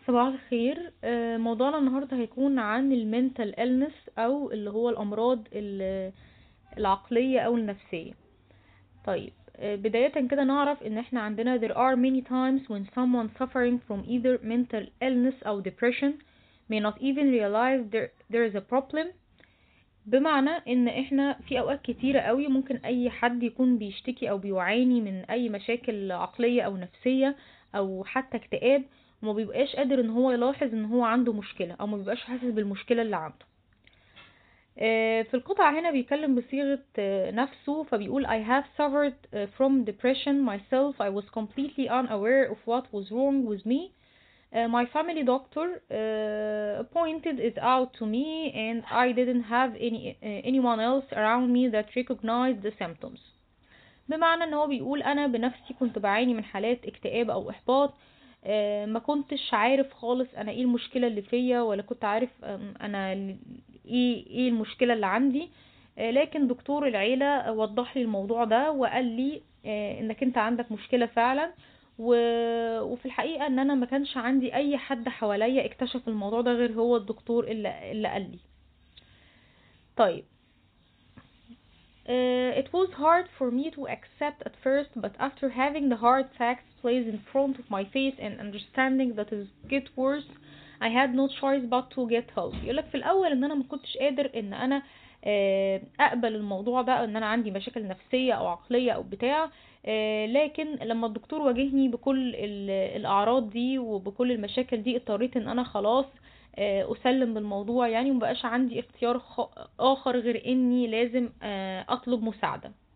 صباح الخير آه، موضوعنا النهاردة هيكون عن المنتال illness أو اللي هو الأمراض ال- العقلية أو النفسية طيب آه، بداية كده نعرف إن إحنا عندنا there are many times when someone suffering from either mental illness أو depression may not even realize there, there is a problem بمعنى ان احنا في اوقات كتيرة قوي ممكن اي حد يكون بيشتكي او بيعاني من اي مشاكل عقلية او نفسية او حتى اكتئاب وما بيبقاش قادر ان هو يلاحظ ان هو عنده مشكلة او ما بيبقاش حاسس بالمشكلة اللي عنده آه، في القطعة هنا بيتكلم بصيغة آه، نفسه فبيقول I have suffered uh, from depression myself I was completely unaware of what was wrong with me Uh, my family doctor uh, pointed it out to me and I didn't have any uh, anyone else around me that recognized the symptoms بمعنى ان هو بيقول انا بنفسي كنت بعاني من حالات اكتئاب او احباط آه، ما كنتش عارف خالص انا ايه المشكلة اللي فيا ولا كنت عارف آم، انا ال- ايه ايه المشكلة اللي عندي آه، لكن دكتور العيلة وضح لي الموضوع ده وقال لي آه، انك انت عندك مشكلة فعلا و... وفي الحقيقة ان انا ما كانش عندي اي حد حواليا اكتشف الموضوع ده غير هو الدكتور اللي, اللي قال لي طيب Uh, it was hard for me to accept at first, but after having the hard facts placed in front of my face and understanding that it get worse, I had no choice but to get help. يقولك في الأول إن أنا ما كنتش قادر إن أنا آه، أقبل الموضوع ده إن أنا عندي مشاكل نفسية أو عقلية أو بتاع آه، لكن لما الدكتور واجهني بكل ال- الأعراض دي وبكل المشاكل دي اضطريت إن أنا خلاص آه، أسلم بالموضوع يعني مبقاش عندي اختيار خ- آخر غير إني لازم آه، أطلب مساعدة